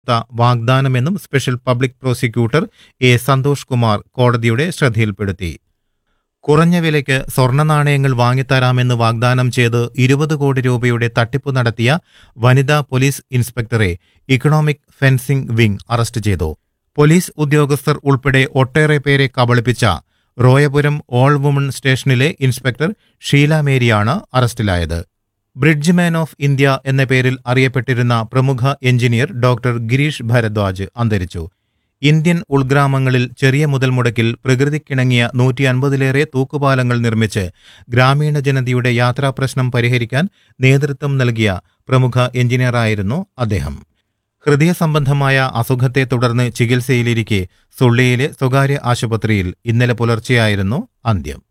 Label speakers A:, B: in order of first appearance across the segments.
A: ത്ത വാഗ്ദാനമെന്നും special public prosecutor A Santhosh Kumar കോടതിയുടെ ശ്രദ്ധയിൽപ്പെടുത്തി കുറഞ്ഞ വിലയ്ക്ക് സ്വർണ്ണ നാണയങ്ങൾ വാങ്ങിത്തരാമെന്ന് വാഗ്ദാനം ചെയ്ത് ഇരുപത് കോടി രൂപയുടെ തട്ടിപ്പ് നടത്തിയ വനിതാ പോലീസ് ഇൻസ്പെക്ടറെ ഇക്കണോമിക് ഫെൻസിംഗ് വിംഗ് അറസ്റ്റ് ചെയ്തു പോലീസ് ഉദ്യോഗസ്ഥർ ഉൾപ്പെടെ ഒട്ടേറെ പേരെ കബളിപ്പിച്ച റോയപുരം ഓൾ വുമൺ സ്റ്റേഷനിലെ ഇൻസ്പെക്ടർ ഷീല മേരിയാണ് അറസ്റ്റിലായത് ബ്രിഡ്ജ് മാൻ ഓഫ് ഇന്ത്യ എന്ന പേരിൽ അറിയപ്പെട്ടിരുന്ന പ്രമുഖ എഞ്ചിനീയർ ഡോക്ടർ ഗിരീഷ് ഭരദ്വാജ് അന്തരിച്ചു ഇന്ത്യൻ ഉൾഗ്രാമങ്ങളിൽ ചെറിയ മുതൽ മുടക്കിൽ പ്രകൃതിക്കിണങ്ങിയ നൂറ്റി അൻപതിലേറെ തൂക്കുപാലങ്ങൾ നിർമ്മിച്ച് ഗ്രാമീണ ജനതയുടെ യാത്രാപ്രശ്നം പരിഹരിക്കാൻ നേതൃത്വം നൽകിയ പ്രമുഖ എഞ്ചിനീയറായിരുന്നു അദ്ദേഹം ഹൃദയ സംബന്ധമായ അസുഖത്തെ തുടർന്ന് ചികിത്സയിലിരിക്കെ സുള്ളിയിലെ സ്വകാര്യ ആശുപത്രിയിൽ ഇന്നലെ പുലർച്ചെയായിരുന്നു അന്ത്യം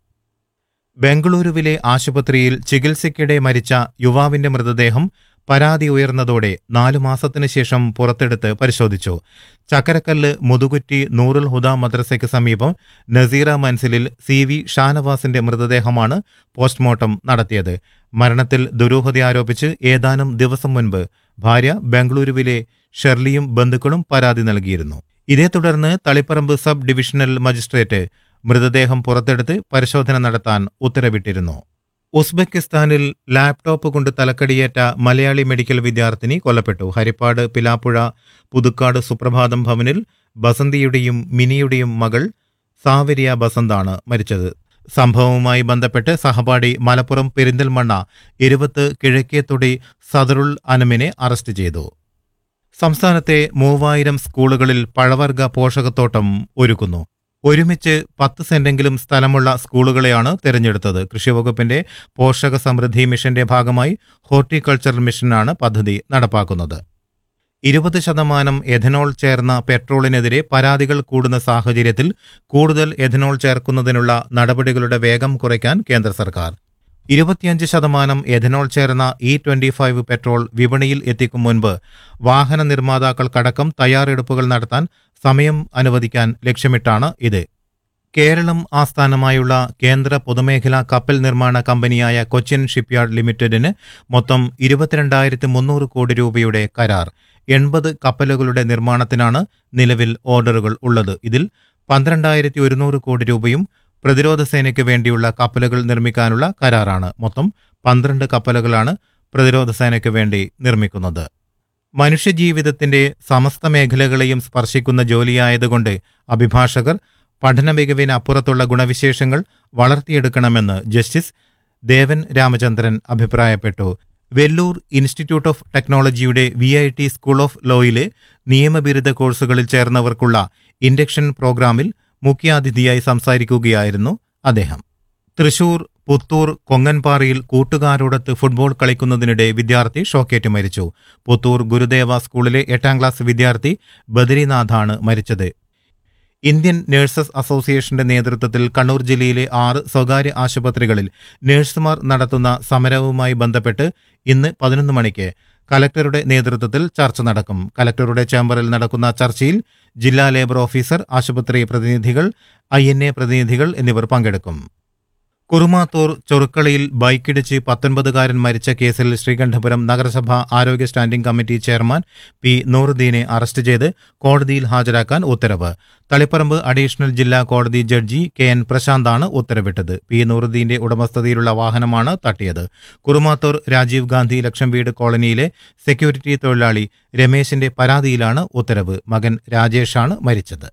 A: ബംഗളൂരുവിലെ ആശുപത്രിയിൽ ചികിത്സയ്ക്കിടെ മരിച്ച യുവാവിന്റെ മൃതദേഹം പരാതി ഉയർന്നതോടെ നാലു മാസത്തിനു ശേഷം പുറത്തെടുത്ത് പരിശോധിച്ചു ചക്കരക്കല്ല് മുതുകുറ്റി നൂറുൽ ഹുദ മദ്രസയ്ക്ക് സമീപം നസീറ മൻസിലിൽ സി വി ഷാനവാസിന്റെ മൃതദേഹമാണ് പോസ്റ്റ്മോർട്ടം നടത്തിയത് മരണത്തിൽ ദുരൂഹത ആരോപിച്ച് ഏതാനും ദിവസം മുൻപ് ഭാര്യ ബംഗളൂരുവിലെ ഷെർലിയും ബന്ധുക്കളും പരാതി നൽകിയിരുന്നു ഇതേ തുടർന്ന് തളിപ്പറമ്പ് സബ് ഡിവിഷണൽ മജിസ്ട്രേറ്റ് മൃതദേഹം പുറത്തെടുത്ത് പരിശോധന നടത്താൻ ഉത്തരവിട്ടിരുന്നു ഉസ്ബെക്കിസ്ഥാനിൽ ലാപ്ടോപ്പ് കൊണ്ട് തലക്കടിയേറ്റ മലയാളി മെഡിക്കൽ വിദ്യാർത്ഥിനി കൊല്ലപ്പെട്ടു ഹരിപ്പാട് പിലാപ്പുഴ പുതുക്കാട് സുപ്രഭാതം ഭവനിൽ ബസന്തിയുടെയും മിനിയുടെയും മകൾ സാവരിയ ബസന്താണ് മരിച്ചത് സംഭവവുമായി ബന്ധപ്പെട്ട് സഹപാഠി മലപ്പുറം പെരിന്തൽമണ്ണ ഇരുപത്ത് കിഴക്കേത്തൊടി സദറുൽ അനമിനെ അറസ്റ്റ് ചെയ്തു സംസ്ഥാനത്തെ മൂവായിരം സ്കൂളുകളിൽ പഴവർഗ പോഷകത്തോട്ടം ഒരുക്കുന്നു ഒരുമിച്ച് പത്ത് സെന്റെങ്കിലും സ്ഥലമുള്ള സ്കൂളുകളെയാണ് തിരഞ്ഞെടുത്തത് കൃഷിവകുപ്പിന്റെ പോഷക സമൃദ്ധി മിഷന്റെ ഭാഗമായി ഹോർട്ടിക്കൾച്ചർ മിഷനാണ് പദ്ധതി നടപ്പാക്കുന്നത് ഇരുപത് ശതമാനം എഥനോൾ ചേർന്ന പെട്രോളിനെതിരെ പരാതികൾ കൂടുന്ന സാഹചര്യത്തിൽ കൂടുതൽ എഥനോൾ ചേർക്കുന്നതിനുള്ള നടപടികളുടെ വേഗം കുറയ്ക്കാൻ കേന്ദ്ര സർക്കാർ ഇരുപത്തിയഞ്ച് ശതമാനം എഥനോൾ ചേർന്ന ഇ ട്വന്റി ഫൈവ് പെട്രോൾ വിപണിയിൽ എത്തിക്കും മുൻപ് വാഹന നിർമ്മാതാക്കൾക്കടക്കം തയ്യാറെടുപ്പുകൾ നടത്താൻ സമയം അനുവദിക്കാൻ ലക്ഷ്യമിട്ടാണ് ഇത് കേരളം ആസ്ഥാനമായുള്ള കേന്ദ്ര പൊതുമേഖലാ കപ്പൽ നിർമ്മാണ കമ്പനിയായ കൊച്ചിൻ ഷിപ്പ്യാർഡ് ലിമിറ്റഡിന് മൊത്തം ഇരുപത്തിരണ്ടായിരത്തി മുന്നൂറ് കോടി രൂപയുടെ കരാർ എൺപത് കപ്പലുകളുടെ നിർമ്മാണത്തിനാണ് നിലവിൽ ഓർഡറുകൾ ഉള്ളത് ഇതിൽ പന്ത്രണ്ടായിരത്തി ഒരുന്നൂറ് കോടി രൂപയും പ്രതിരോധ സേനയ്ക്ക് വേണ്ടിയുള്ള കപ്പലുകൾ നിർമ്മിക്കാനുള്ള കരാറാണ് മൊത്തം പന്ത്രണ്ട് കപ്പലുകളാണ് പ്രതിരോധ സേനയ്ക്ക് വേണ്ടി നിർമ്മിക്കുന്നത് മനുഷ്യജീവിതത്തിന്റെ സമസ്ത മേഖലകളെയും സ്പർശിക്കുന്ന ജോലിയായതുകൊണ്ട് അഭിഭാഷകർ പഠന മികവിന് അപ്പുറത്തുള്ള ഗുണവിശേഷങ്ങൾ വളർത്തിയെടുക്കണമെന്ന് ജസ്റ്റിസ് ദേവൻ രാമചന്ദ്രൻ അഭിപ്രായപ്പെട്ടു വെല്ലൂർ ഇൻസ്റ്റിറ്റ്യൂട്ട് ഓഫ് ടെക്നോളജിയുടെ V I T school of ലോയിലെ നിയമബിരുദ കോഴ്സുകളിൽ ചേർന്നവർക്കുള്ള ഇൻഡക്ഷൻ പ്രോഗ്രാമിൽ മുഖ്യാതിഥിയായി സംസാരിക്കുകയായിരുന്നു അദ്ദേഹം തൃശൂർ പുത്തൂർ കൊങ്ങൻപാറയിൽ കൂട്ടുകാരോടൊത്ത് ഫുട്ബോൾ കളിക്കുന്നതിനിടെ വിദ്യാർത്ഥി ഷോക്കേറ്റ് മരിച്ചു പുത്തൂർ ഗുരുദേവ സ്കൂളിലെ എട്ടാം ക്ലാസ് വിദ്യാർത്ഥി ബദരിനാഥാണ് മരിച്ചത് ഇന്ത്യൻ നഴ്സസ് അസോസിയേഷന്റെ നേതൃത്വത്തിൽ കണ്ണൂർ ജില്ലയിലെ ആറ് സ്വകാര്യ ആശുപത്രികളിൽ നഴ്സുമാർ നടത്തുന്ന സമരവുമായി ബന്ധപ്പെട്ട് ഇന്ന് പതിനൊന്ന് മണിക്ക് കലക്ടറുടെ നേതൃത്വത്തിൽ ചർച്ച നടക്കും കലക്ടറുടെ ചേംബറിൽ നടക്കുന്ന ചർച്ചയിൽ ജില്ലാ ലേബർ ഓഫീസർ ആശുപത്രി പ്രതിനിധികൾ ഐ പ്രതിനിധികൾ എന്നിവർ പങ്കെടുക്കും കുറുമാത്തൂർ ചൊറുക്കളയിൽ ബൈക്കിടിച്ച് പത്തൊൻപതുകാരൻ മരിച്ച കേസിൽ ശ്രീകണ്ഠപുരം നഗരസഭ ആരോഗ്യ സ്റ്റാൻഡിംഗ് കമ്മിറ്റി ചെയർമാൻ പി നൂറുദ്ദീനെ അറസ്റ്റ് ചെയ്ത് കോടതിയിൽ ഹാജരാക്കാൻ ഉത്തരവ് തളിപ്പറമ്പ് അഡീഷണൽ ജില്ലാ കോടതി ജഡ്ജി കെ എൻ പ്രശാന്താണ് ഉത്തരവിട്ടത് പി നൂറുദ്ദീന്റെ ഉടമസ്ഥതയിലുള്ള വാഹനമാണ് തട്ടിയത് കുറുമാത്തൂർ രാജീവ് ഗാന്ധി ലക്ഷം വീട് കോളനിയിലെ സെക്യൂരിറ്റി തൊഴിലാളി രമേശിന്റെ പരാതിയിലാണ് ഉത്തരവ് മകൻ രാജേഷാണ് മരിച്ചത്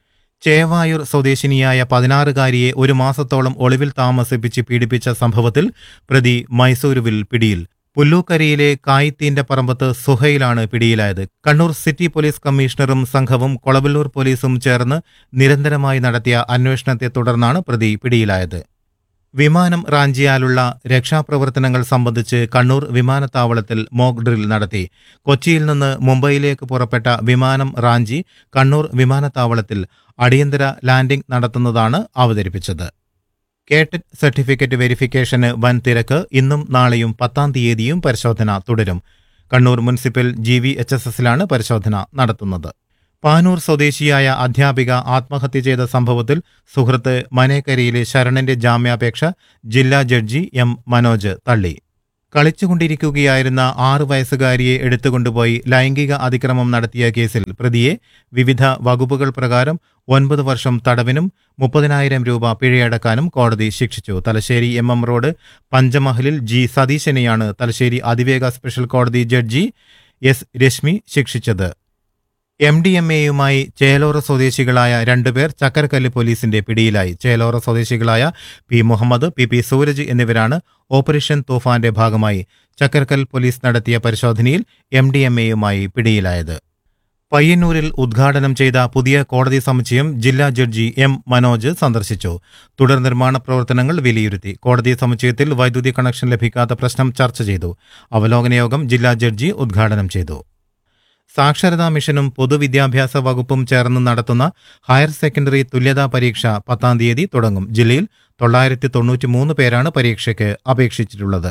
A: ചേവായൂർ സ്വദേശിനിയായ പതിനാറുകാരിയെ ഒരു മാസത്തോളം ഒളിവിൽ താമസിപ്പിച്ച് പീഡിപ്പിച്ച സംഭവത്തിൽ പ്രതി മൈസൂരുവിൽ പിടിയിൽ പുല്ലൂക്കരയിലെ കായിത്തീന്റെ പറമ്പത്ത് സുഹയിലാണ് പിടിയിലായത് കണ്ണൂർ സിറ്റി പോലീസ് കമ്മീഷണറും സംഘവും കൊളവല്ലൂർ പോലീസും ചേർന്ന് നിരന്തരമായി നടത്തിയ അന്വേഷണത്തെ തുടർന്നാണ് പ്രതി പിടിയിലായത് വിമാനം റാഞ്ചിയാലുള്ള രക്ഷാപ്രവർത്തനങ്ങൾ സംബന്ധിച്ച് കണ്ണൂർ വിമാനത്താവളത്തിൽ മോക്ക് ഡ്രിൽ നടത്തി കൊച്ചിയിൽ നിന്ന് മുംബൈയിലേക്ക് പുറപ്പെട്ട വിമാനം റാഞ്ചി കണ്ണൂർ വിമാനത്താവളത്തിൽ അടിയന്തര ലാൻഡിംഗ് നടത്തുന്നതാണ് അവതരിപ്പിച്ചത് കേട്ടറ്റ് സർട്ടിഫിക്കറ്റ് വെരിഫിക്കേഷന് വൻ തിരക്ക് ഇന്നും നാളെയും പത്താം തീയതിയും പരിശോധന തുടരും Kannur municipal G V H S എസിലാണ് പരിശോധന നടത്തുന്നത് പാനൂർ സ്വദേശിയായ അധ്യാപിക ആത്മഹത്യ ചെയ്ത സംഭവത്തിൽ സുഹൃത്ത് മനേക്കരയിലെ ശരണന്റെ ജാമ്യാപേക്ഷ ജില്ലാ ജഡ്ജി എം മനോജ് തള്ളി കളിച്ചുകൊണ്ടിരിക്കുകയായിരുന്ന ആറ് വയസ്സുകാരിയെ എടുത്തുകൊണ്ടുപോയി ലൈംഗിക അതിക്രമം നടത്തിയ കേസിൽ പ്രതിയെ വിവിധ വകുപ്പുകൾ പ്രകാരം ഒൻപത് വർഷം തടവിനും മുപ്പതിനായിരം രൂപ പിഴയടക്കാനും കോടതി ശിക്ഷിച്ചു തലശ്ശേരി എം എം റോഡ് പഞ്ചമഹലിൽ ജി സതീശനെയാണ് തലശ്ശേരി അതിവേഗ സ്പെഷ്യൽ കോടതി ജഡ്ജി എസ് രശ്മി ശിക്ഷിച്ചത് എം ഡി എം എയുമായി ചേലോറ സ്വദേശികളായ രണ്ടുപേർ ചക്കരക്കല്ല് പോലീസിന്റെ പിടിയിലായി ചേലോറ സ്വദേശികളായ P Muhammad P P Sooraj എന്നിവരാണ് ഓപ്പറേഷൻ തൂഫാന്റെ ഭാഗമായി ചക്കരക്കൽ പോലീസ് നടത്തിയ പരിശോധനയിൽ എം ഡി എം എയുമായി പിടിയിലായത് പയ്യന്നൂരിൽ ഉദ്ഘാടനം ചെയ്ത പുതിയ കോടതി സമുച്ചയം ജില്ലാ ജഡ്ജി എം മനോജ് സന്ദർശിച്ചു തുടർ നിർമ്മാണ പ്രവർത്തനങ്ങൾ വിലയിരുത്തി കോടതി സമുച്ചയത്തിൽ വൈദ്യുതി കണക്ഷൻ ലഭിക്കാത്ത പ്രശ്നം ചർച്ച ചെയ്തു അവലോകന യോഗം ജില്ലാ ജഡ്ജി ഉദ്ഘാടനം ചെയ്തു സാക്ഷരതാ മിഷനും പൊതുവിദ്യാഭ്യാസ വകുപ്പും ചേർന്ന് നടത്തുന്ന ഹയർ സെക്കൻഡറി തുല്യതാ പരീക്ഷ പത്താം തീയതി തുടങ്ങും ജില്ലയിൽ തൊള്ളായിരത്തി തൊണ്ണൂറ്റിമൂന്ന് പേരാണ് പരീക്ഷയ്ക്ക് അപേക്ഷിച്ചിട്ടുള്ളത്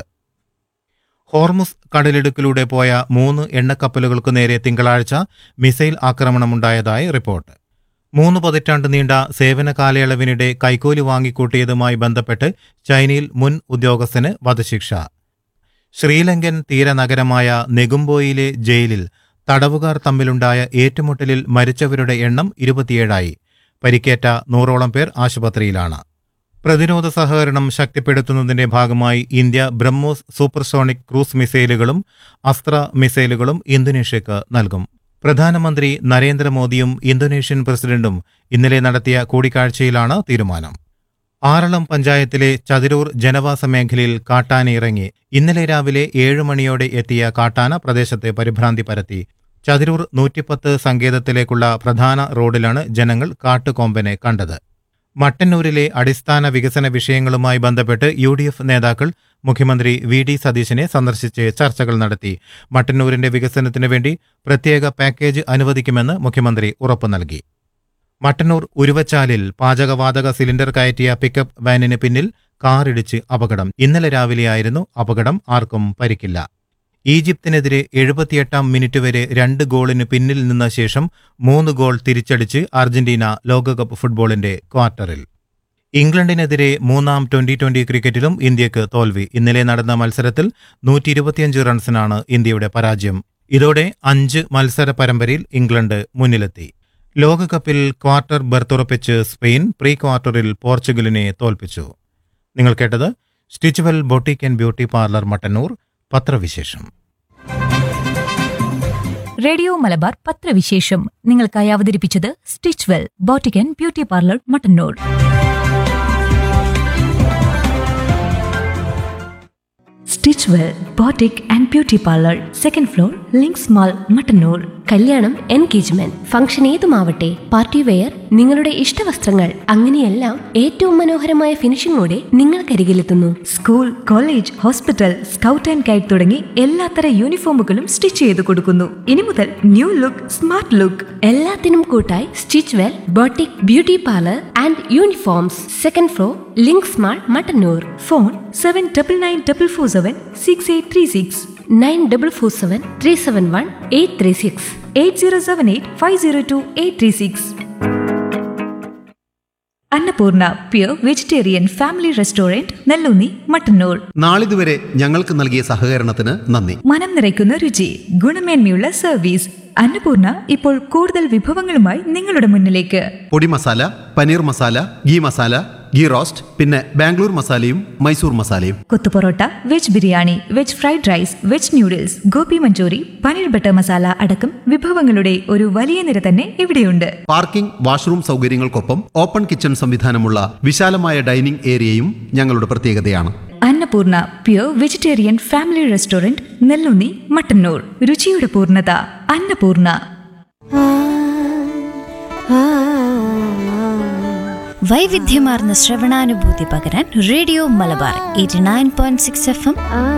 A: ഹോർമുസ് കടലിടുക്കിലൂടെ പോയ മൂന്ന് എണ്ണക്കപ്പലുകൾക്കു നേരെ തിങ്കളാഴ്ച മിസൈൽ ആക്രമണമുണ്ടായതായി റിപ്പോർട്ട് മൂന്ന് പതിറ്റാണ്ട് നീണ്ട സേവന കാലയളവിനിടെ കൈക്കൂലി വാങ്ങിക്കൂട്ടിയതുമായി ബന്ധപ്പെട്ട് ചൈനയിൽ മുൻ ഉദ്യോഗസ്ഥന് വധശിക്ഷ ശ്രീലങ്കൻ തീരനഗരമായ നെഗുംബോയിലെ ജയിലിൽ തടവുകാർ തമ്മിലുണ്ടായ ഏറ്റുമുട്ടലിൽ മരിച്ചവരുടെ എണ്ണം ഇരുപത്തിയേഴായി പരിക്കേറ്റ നൂറോളം പേർ ആശുപത്രിയിലാണ് പ്രതിരോധ സഹകരണം ശക്തിപ്പെടുത്തുന്നതിന്റെ ഭാഗമായി ഇന്ത്യ ബ്രഹ്മോസ് സൂപ്പർസോണിക് ക്രൂസ് മിസൈലുകളും അസ്ത്ര മിസൈലുകളും ഇന്തോനേഷ്യക്ക് നൽകും പ്രധാനമന്ത്രി നരേന്ദ്രമോദിയും ഇന്തോനേഷ്യൻ പ്രസിഡന്റും ഇന്നലെ നടത്തിയ കൂടിക്കാഴ്ചയിലാണ് തീരുമാനം ആറളം പഞ്ചായത്തിലെ ചതിരൂർ ജനവാസ മേഖലയിൽ കാട്ടാന ഇറങ്ങി ഇന്നലെ രാവിലെ ഏഴ് മണിയോടെ എത്തിയ കാട്ടാന പ്രദേശത്തെ പരിഭ്രാന്തി പരത്തി ചതിരൂർ നൂറ്റിപ്പത്ത് സങ്കേതത്തിലേക്കുള്ള പ്രധാന റോഡിലാണ് ജനങ്ങൾ കാട്ടുകൊമ്പനെ കണ്ടത് മട്ടന്നൂരിലെ അടിസ്ഥാന വികസന വിഷയങ്ങളുമായി ബന്ധപ്പെട്ട് യു ഡി എഫ് നേതാക്കൾ മുഖ്യമന്ത്രി വി ഡി സതീശനെ സന്ദർശിച്ച് ചർച്ചകൾ നടത്തി മട്ടന്നൂരിന്റെ വികസനത്തിനു വേണ്ടി പ്രത്യേക പാക്കേജ് അനുവദിക്കുമെന്ന് മുഖ്യമന്ത്രി ഉറപ്പു നൽകി മട്ടന്നൂർ ഉരുവച്ചാലിൽ പാചകവാതക സിലിണ്ടർ കയറ്റിയ പിക്കപ്പ് വാനിന് പിന്നിൽ കാറിടിച്ച് അപകടം ഇന്നലെ രാവിലെയായിരുന്നു അപകടം ആർക്കും പരിക്കില്ല ഈജിപ്തിനെതിരെ എഴുപത്തിയെട്ടാം മിനിറ്റ് വരെ രണ്ട് ഗോളിന് പിന്നിൽ നിന്ന ശേഷം മൂന്ന് ഗോൾ തിരിച്ചടിച്ച് അർജന്റീന ലോകകപ്പ് ഫുട്ബോളിന്റെ ക്വാർട്ടറിൽ ഇംഗ്ലണ്ടിനെതിരെ മൂന്നാം ട്വന്റി ട്വന്റി ക്രിക്കറ്റിലും ഇന്ത്യക്ക് തോൽവി ഇന്നലെ നടന്ന മത്സരത്തിൽ നൂറ്റി ഇരുപത്തിയഞ്ച് റൺസിനാണ് ഇന്ത്യയുടെ പരാജയം ഇതോടെ അഞ്ച് മത്സര പരമ്പരയിൽ ഇംഗ്ലണ്ട് മുന്നിലെത്തി ലോകകപ്പിൽ ക്വാർട്ടർ ബർത്തുറപ്പിച്ച് സ്പെയിൻ പ്രീ ക്വാർട്ടറിൽ പോർച്ചുഗലിനെ തോൽപ്പിച്ചു നിങ്ങൾ കേട്ടത് stitch well boutique and beauty parlour Mattannur പത്രവിശേഷം
B: റേഡിയോ മലബാർ പത്രവിശേഷം നിങ്ങൾക്കായി അവതരിപ്പിച്ചത് stitch well boutique and beauty parlour Mattannur stitch well boutique and beauty parlour second floor links mall Mattannur
C: കല്യാണം എൻഗേജ്മെന്റ് ഫംഗ്ഷൻ ഏതുമാവട്ടെ പാർട്ടി വെയർ നിങ്ങളുടെ ഇഷ്ടവസ്ത്രങ്ങൾ അങ്ങനെയെല്ലാം ഏറ്റവും മനോഹരമായ ഫിനിഷിംഗോടെ നിങ്ങൾക്കരികിലെത്തുന്നു
B: school college hospital scout and guide തുടങ്ങി എല്ലാത്തര യൂണിഫോമുകളും സ്റ്റിച്ച് ചെയ്ത് കൊടുക്കുന്നു ഇനി മുതൽ ന്യൂ ലുക്ക് സ്മാർട്ട് ലുക്ക്
C: എല്ലാത്തിനും കൂട്ടായി stitch well boutique beauty parlour and uniforms second floor links mall Mattannur
B: phone seven double nine double four seven six eight three six
C: nine double four seven three seven one eight three six
B: eight zero seven eight five zero two eight three six Annapurna pure vegetarian family restaurant Nelloonni Mattannur
D: നാളിതുവരെ ഞങ്ങൾക്ക് നൽകിയ സഹകരണത്തിന് നന്ദി
B: മനം നിറയ്ക്കുന്ന രുചി ഗുണമേന്മയുള്ള service Annapurna ഇപ്പോൾ കൂടുതൽ വിഭവങ്ങളുമായി നിങ്ങളുടെ മുന്നിലേക്ക്
D: podi masala paneer masala ghee masala ghee roast പിന്നെ ബാംഗ്ലൂർ മസാലയും മൈസൂർ മസാലയും
B: kothu porotta veg biryani veg fried rice veg noodles gobi manchurian paneer butter masala അടക്കം വിഭവങ്ങളുടെ ഒരു വലിയ നിര തന്നെ ഇവിടെയുണ്ട്
D: പാർക്കിംഗ് വാഷ്റൂം സൗകര്യങ്ങൾക്കൊപ്പം ഓപ്പൺ കിച്ചൺ സംവിധാനമുള്ള വിശാലമായ ഡൈനിംഗ് ഏരിയയും ഞങ്ങളുടെ പ്രത്യേകതയാണ്
B: Annapurna pure vegetarian family restaurant Nellunni Mattannur രുചിയുടെ പൂർണ്ണത അന്നപൂർണ
E: വൈവിധ്യമാർന്ന ശ്രവണാനുഭൂതി പകരാൻ radio Malabar eighty nine point six F M